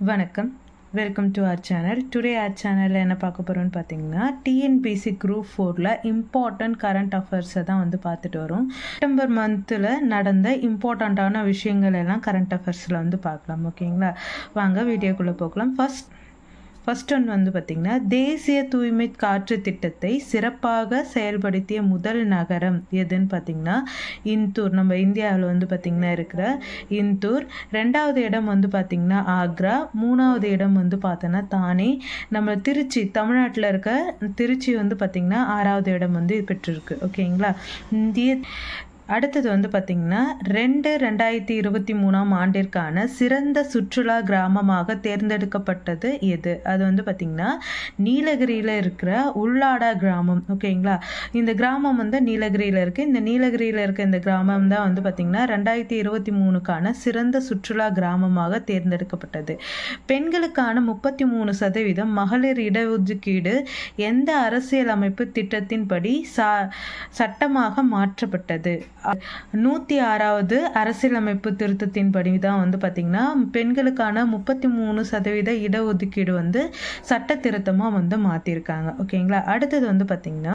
வணக்கம் welcome to our channel today our சேனலில் என்ன பார்க்க போகிறோம்னு பார்த்தீங்கன்னா டிஎன்பிசி குரூப் ஃபோரில் இம்பார்ட்டன்ட் கரண்ட் அஃபேர்ஸை தான் வந்து பார்த்துட்டு வரோம் செப்டம்பர் மந்தில் நடந்த இம்பார்ட்டண்ட்டான விஷயங்கள் எல்லாம் கரண்ட் அஃபேர்ஸில் வந்து பார்க்கலாம் ஓகேங்களா வாங்க வீடியோக்குள்ளே போகலாம் ஃபர்ஸ்ட் ஃபர்ஸ்ட் ஒன் வந்து பார்த்திங்கன்னா தேசிய தூய்மை காற்று திட்டத்தை சிறப்பாக செயல்படுத்திய முதல் நகரம் எதுன்னு பார்த்திங்கன்னா இந்தூர் நம்ம இந்தியாவில் வந்து பார்த்திங்கன்னா இருக்கிற இந்தூர் ரெண்டாவது இடம் வந்து பார்த்திங்கன்னா ஆக்ரா மூணாவது இடம் வந்து பார்த்தோன்னா தானே நம்ம திருச்சி தமிழ்நாட்டில் இருக்க திருச்சி வந்து பார்த்திங்கன்னா ஆறாவது இடம் வந்து பெற்றிருக்கு ஓகேங்களா இந்திய அடுத்தது வந்து பார்த்திங்கன்னா ரெண்டு ரெண்டாயிரத்தி இருபத்தி மூணாம் ஆண்டிற்கான சிறந்த சுற்றுலா கிராமமாக தேர்ந்தெடுக்கப்பட்டது எது அது வந்து பார்த்திங்கன்னா நீலகிரியில் இருக்கிற உள்ளாடா கிராமம் ஓகேங்களா இந்த கிராமம் வந்து நீலகிரியில் இருக்குது இந்த நீலகிரியில் இருக்க இந்த கிராமம் தான் வந்து பார்த்திங்கன்னா ரெண்டாயிரத்தி இருபத்தி மூணுக்கான சிறந்த சுற்றுலா கிராமமாக தேர்ந்தெடுக்கப்பட்டது பெண்களுக்கான முப்பத்தி மூணு சதவீதம் மகளிர் இடஒதுக்கீடு எந்த அரசியலமைப்பு திட்டத்தின்படி சா சட்டமாக மாற்றப்பட்டது நூற்றி ஆறாவது அரசியலமைப்பு திருத்தத்தின்படி தான் வந்து பார்த்திங்கன்னா பெண்களுக்கான முப்பத்தி மூணு சதவீத இடஒதுக்கீடு வந்து சட்ட திருத்தமாக வந்து மாற்றிருக்காங்க ஓகேங்களா அடுத்தது வந்து பார்த்திங்கன்னா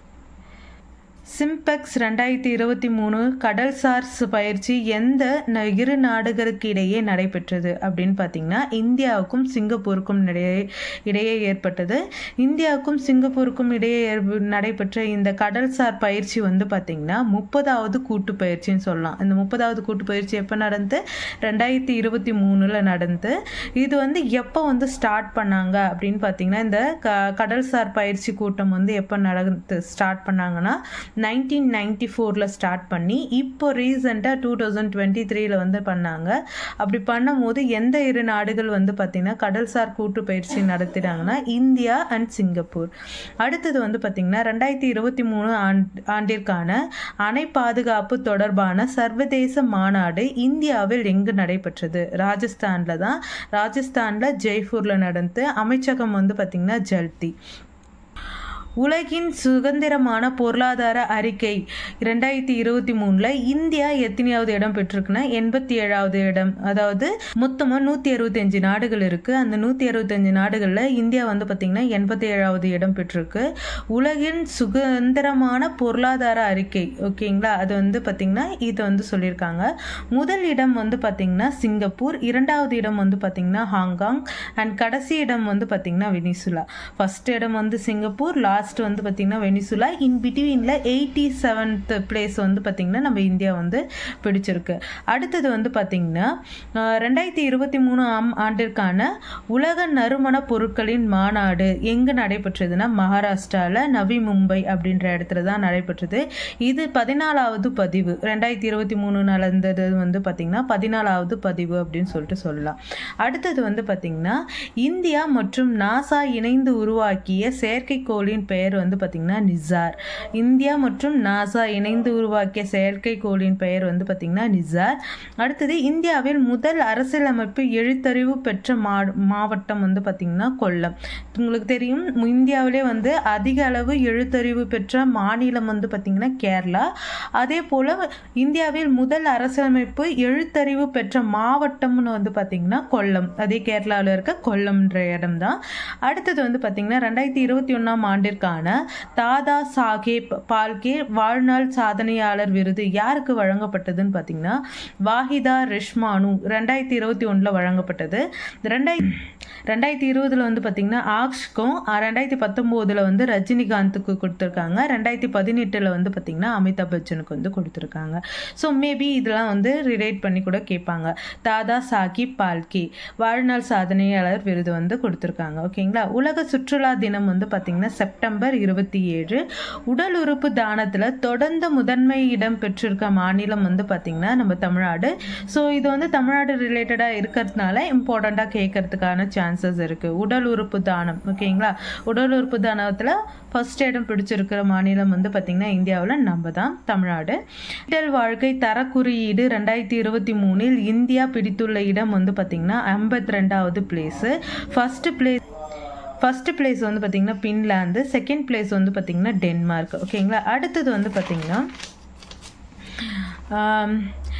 சிம்பெக்ஸ் ரெண்டாயிரத்தி இருபத்தி மூணு கடல்சார் பயிற்சி எந்த இரு நாடுகளுக்கு இடையே நடைபெற்றது அப்படின்னு பார்த்தீங்கன்னா இந்தியாவுக்கும் சிங்கப்பூருக்கும் இடையே இடையே ஏற்பட்டது இந்தியாவுக்கும் சிங்கப்பூருக்கும் இடையே நடைபெற்ற இந்த கடல்சார் பயிற்சி வந்து பார்த்திங்கன்னா முப்பதாவது கூட்டு பயிற்சின்னு சொல்லலாம் இந்த முப்பதாவது கூட்டு பயிற்சி எப்போ நடந்து ரெண்டாயிரத்தி இருபத்தி மூணில் நடந்து இது வந்து எப்போ வந்து ஸ்டார்ட் பண்ணாங்க அப்படின்னு பார்த்தீங்கன்னா இந்த க கடல்சார் பயிற்சி கூட்டம் வந்து எப்போ நடந்து ஸ்டார்ட் பண்ணாங்கன்னா நைன்டீன் நைன்டி ஃபோரில் ஸ்டார்ட் பண்ணி இப்போ ரீசெண்டாக டூ தௌசண்ட் டுவெண்ட்டி த்ரீல வந்து பண்ணாங்க அப்படி பண்ணும்போது எந்த இரு நாடுகள் வந்து பார்த்திங்கன்னா கடல்சார் கூட்டு பயிற்சி நடத்தினாங்கன்னா இந்தியா அண்ட் சிங்கப்பூர் அடுத்தது வந்து பார்த்திங்கன்னா ரெண்டாயிரத்தி இருபத்தி மூணு ஆண்டு ஆண்டிற்கான அணை பாதுகாப்பு தொடர்பான சர்வதேச மாநாடு இந்தியாவில் எங்கு நடைபெற்றது ராஜஸ்தானில் தான் ராஜஸ்தானில் ஜெய்ப்பூரில் நடந்து அமைச்சகம் வந்து பார்த்திங்கன்னா ஜல்தி உலகின் சுதந்திரமான பொருளாதார அறிக்கை ரெண்டாயிரத்தி இருபத்தி மூணில் இந்தியா எத்தனையாவது இடம் பெற்றிருக்குன்னா எண்பத்தி ஏழாவது இடம் அதாவது மொத்தமாக நூற்றி அறுபத்தஞ்சு நாடுகள் இருக்குது அந்த நூற்றி அறுபத்தஞ்சு நாடுகளில் இந்தியா வந்து பார்த்திங்கன்னா எண்பத்தி ஏழாவது இடம் பெற்றிருக்கு உலகின் சுதந்திரமான பொருளாதார அறிக்கை ஓகேங்களா அது வந்து பார்த்திங்கன்னா இதை வந்து சொல்லியிருக்காங்க முதல் இடம் வந்து பார்த்திங்கன்னா சிங்கப்பூர் இரண்டாவது இடம் வந்து பார்த்திங்கன்னா ஹாங்காங் அண்ட் கடைசி இடம் வந்து பார்த்திங்கன்னா வெனிசுலா ஃபர்ஸ்ட் இடம் வந்து சிங்கப்பூர் லாஸ்ட் லாஸ்ட் வந்து பார்த்திங்கன்னா வெனிசுலா இன் பிட்வீனில் எயிட்டி செவன்த் பிளேஸ் வந்து பார்த்திங்கன்னா நம்ம இந்தியா வந்து பிடிச்சிருக்கு அடுத்தது வந்து பார்த்திங்கன்னா ரெண்டாயிரத்தி இருபத்தி மூணு ஆம் ஆண்டிற்கான உலக நறுமண பொருட்களின் மாநாடு எங்கே நடைபெற்றதுன்னா மகாராஷ்டிராவில் நவி மும்பை அப்படின்ற இடத்துல தான் நடைபெற்றது இது பதினாலாவது பதிவு ரெண்டாயிரத்தி இருபத்தி மூணு நடந்தது வந்து பார்த்திங்கன்னா பதினாலாவது பதிவு அப்படின்னு சொல்லிட்டு சொல்லலாம் அடுத்தது வந்து பார்த்திங்கன்னா இந்தியா மற்றும் நாசா இணைந்து உருவாக்கிய செயற்கைக்கோளின் பெயர் வந்து பார்த்திங்கன்னா நிசார் இந்தியா மற்றும் நாசா இணைந்து உருவாக்கிய செயற்கைக்கோளின் பெயர் வந்து பார்த்திங்கன்னா நிசார் அடுத்தது இந்தியாவில் முதல் அரசியலமைப்பு எழுத்தறிவு பெற்ற மா மாவட்டம் வந்து பார்த்திங்கன்னா கொல்லம் உங்களுக்கு தெரியும் இந்தியாவிலே வந்து அதிக அளவு எழுத்தறிவு பெற்ற மாநிலம் வந்து பார்த்திங்கன்னா கேரளா அதே போல் இந்தியாவில் முதல் அரசியலமைப்பு எழுத்தறிவு பெற்ற மாவட்டம்னு வந்து பார்த்திங்கன்னா கொல்லம் அதே கேரளாவில் இருக்க கொல்லம்ன்ற இடம் தான் அடுத்தது வந்து பார்த்திங்கன்னா ரெண்டாயிரத்தி இருபத்தி ஒன்றாம் ஆண்டிற்கான தாதா சாஹேப் பால்கே வாழ்நாள் சாதனையாளர் விருது யாருக்கு வழங்கப்பட்டதுன்னு பார்த்தீங்கன்னா வாஹிதா ரெஷ்மானு ரெண்டாயிரத்தி இருபத்தி ஒன்றில் வழங்கப்பட்டது ரெண்டாயிரத்தி ரெண்டாயிரத்தி இருபதில் வந்து பார்த்திங்கன்னா ஆக்ஷ்க்கும் ரெண்டாயிரத்தி பத்தொம்போதில் வந்து ரஜினிகாந்துக்கு கொடுத்துருக்காங்க ரெண்டாயிரத்தி பதினெட்டில் வந்து பார்த்திங்கன்னா அமிதாப் பச்சனுக்கு வந்து கொடுத்துருக்காங்க ஸோ மேபி இதெல்லாம் வந்து ரிலேட் பண்ணி கூட கேட்பாங்க தாதா சாஹிப் பால்கே வாழ்நாள் சாதனையாளர் விருது வந்து கொடுத்துருக்காங்க ஓகேங்களா உலக சுற்றுலா தினம் வந்து பார்த்திங்கன்னா செப்டம்பர் இருபத்தி ஏழு உடல் உறுப்பு தானத்தில் தொடர்ந்து முதன்மை இடம் பெற்றிருக்க மாநிலம் வந்து பார்த்திங்கன்னா நம்ம தமிழ்நாடு ஸோ இது வந்து தமிழ்நாடு ரிலேட்டடாக இருக்கிறதுனால இம்பார்ட்டண்ட்டாக கேட்கறதுக்கான சான்சஸ் இருக்குது உடல் உறுப்பு தானம் ஓகேங்களா உடல் உறுப்பு தானத்தில் ஃபர்ஸ்ட் இடம் பிடிச்சிருக்கிற மாநிலம் வந்து பார்த்திங்கன்னா இந்தியாவில் நம்ம தான் தமிழ்நாடு டிஜிட்டல் வாழ்க்கை தர குறியீடு ரெண்டாயிரத்தி இருபத்தி மூணில் இந்தியா பிடித்துள்ள இடம் வந்து பார்த்திங்கன்னா ஐம்பத்தி ரெண்டாவது place first place first place வந்து பார்த்திங்கன்னா பின்லாந்து செகண்ட் பிளேஸ் வந்து பார்த்திங்கன்னா டென்மார்க் ஓகேங்களா அடுத்தது வந்து பார்த்திங்கன்னா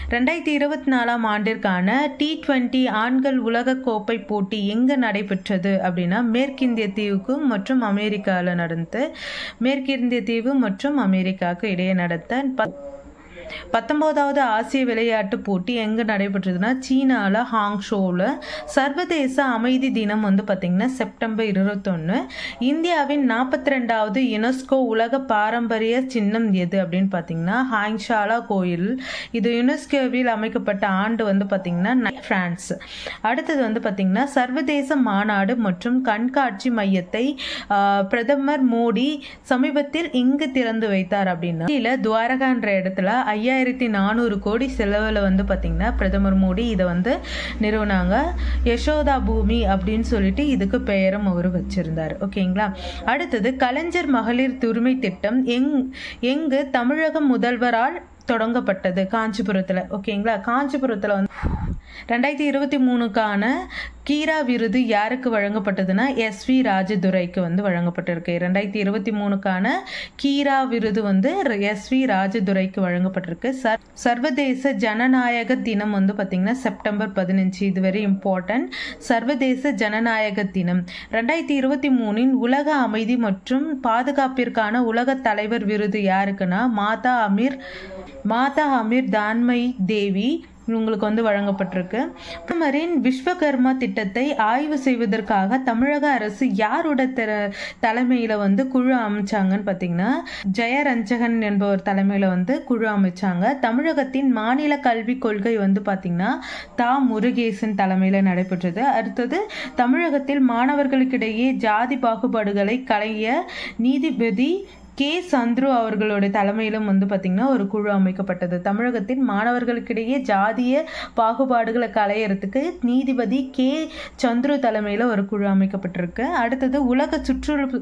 ரெண்டாயிரத்தி இருபத்தி நாலாம் ஆண்டிற்கான டி டுவெண்ட்டி ஆண்கள் உலக கோப்பை போட்டி எங்கே நடைபெற்றது அப்படின்னா மேற்கிந்திய தீவுக்கு மற்றும் அமெரிக்காவில் நடந்து மேற்கிந்திய தீவு மற்றும் அமெரிக்காவுக்கு இடையே நடத்த ப- பத்தொம்போதாவது ஆசிய விளையாட்டுப் போட்டி எங்கே நடைபெற்றதுன்னா சீனாவில் ஹாங்ஷோவில் சர்வதேச அமைதி தினம் வந்து பார்த்திங்கன்னா செப்டம்பர் இருபத்தொன்று இந்தியாவின் நாற்பத்தி ரெண்டாவது யுனெஸ்கோ உலக பாரம்பரிய சின்னம் எது அப்படின்னு பார்த்தீங்கன்னா ஹாங்ஷாலா கோயில் இது யுனெஸ்கோவில் அமைக்கப்பட்ட ஆண்டு வந்து பார்த்திங்கன்னா பிரான்ஸ் அடுத்தது வந்து பார்த்திங்கன்னா சர்வதேச மாநாடு மற்றும் கண்காட்சி மையத்தை ஆஹ், பிரதமர் மோடி சமீபத்தில் இங்கு திறந்து வைத்தார் அப்படின்னா இல்ல துவாரகான்ற இடத்துல ஐயாயிரத்தி நானூறு கோடி செலவில் வந்து பார்த்திங்கன்னா பிரதமர் மோடி இதை வந்து நிறுவனாங்க யசோதா பூமி அப்படின்னு சொல்லிட்டு இதுக்கு பெயரும் அவர் வச்சிருந்தார் ஓகேங்களா அடுத்தது கலைஞர் மகளிர் துரிமை திட்டம் எங் எங்கு தமிழக முதல்வரால் தொடங்கப்பட்டது காஞ்சிபுரத்தில் ஓகேங்களா காஞ்சிபுரத்தில் வந்து ரெண்டாயிரத்தி இருபத்தி மூணுக்கான கீரா விருது யாருக்கு வழங்கப்பட்டதுன்னா எஸ் வி ராஜதுரைக்கு வந்து வழங்கப்பட்டிருக்கு ரெண்டாயிரத்தி இருபத்தி மூணுக்கான கீரா விருது வந்து எஸ் வி ராஜதுரைக்கு வழங்கப்பட்டிருக்கு சர் சர்வதேச ஜனநாயக தினம் வந்து பார்த்திங்கன்னா செப்டம்பர் பதினஞ்சு இது வெரி இம்பார்ட்டன்ட் சர்வதேச ஜனநாயக தினம் ரெண்டாயிரத்தி இருபத்தி மூணின் உலக அமைதி மற்றும் பாதுகாப்பிற்கான உலக தலைவர் விருது யாருக்குன்னா மாதா அமீர் மாதா அமீர் தான்மை தேவி உங்களுக்கு வந்து வழங்கப்பட்டிருக்கு பிரதமரின் விஸ்வகர்மா திட்டத்தை ஆய்வு செய்வதற்காக தமிழக அரசு யாரோட திற தலைமையில் வந்து குழு அமைச்சாங்கன்னு பார்த்தீங்கன்னா ஜெயரஞ்சகன் என்பவர் தலைமையில் வந்து குழு அமைச்சாங்க தமிழகத்தின் மாநில கல்விக் கொள்கை வந்து பார்த்தீங்கன்னா தா முருகேசன் தலைமையில் நடைபெற்றது அடுத்தது தமிழகத்தில் மாணவர்களுக்கிடையே ஜாதி பாகுபாடுகளை களைய நீதிபதி கே சந்துரு அவர்களுடைய தலைமையிலும் வந்து பார்த்திங்கன்னா ஒரு குழு அமைக்கப்பட்டது தமிழகத்தின் மாணவர்களுக்கிடையே ஜாதிய பாகுபாடுகளை களையறதுக்கு நீதிபதி கே சந்துரு தலைமையில் ஒரு குழு அமைக்கப்பட்டிருக்கு அடுத்தது உலக சுற்று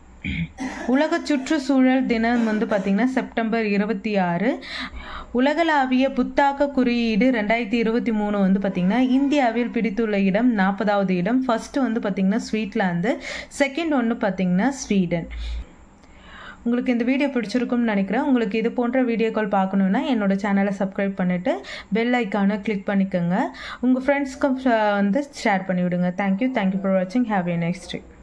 உலக சுற்றுச்சூழல் தினம் வந்து பார்த்திங்கன்னா செப்டம்பர் இருபத்தி ஆறு உலகளாவிய புத்தாக்க குறியீடு ரெண்டாயிரத்தி இருபத்தி மூணு வந்து பார்த்திங்கன்னா இந்தியாவில் பிடித்துள்ள இடம் நாற்பதாவது இடம் ஃபர்ஸ்ட் வந்து பார்த்திங்கன்னா ஸ்வீட்லாந்து செகண்ட் ஒன்று பார்த்திங்கன்னா ஸ்வீடன் உங்களுக்கு இந்த வீடியோ பிடிச்சிருக்கும்னு நினைக்கிறேன் உங்களுக்கு இது போன்ற வீடியோக்கள் பார்க்கணுன்னா என்னோட சேனலை சப்ஸ்கிரைப் பண்ணிவிட்டு பெல் ஐக்கானை கிளிக் பண்ணிக்கோங்க உங்கள் ஃப்ரெண்ட்ஸ்க்கும் வந்து ஷேர் பண்ணிவிடுங்க தேங்க்யூ தேங்க்யூ ஃபார் வாட்சிங் ஹாவ் ஏ நெக்ஸ்ட் டே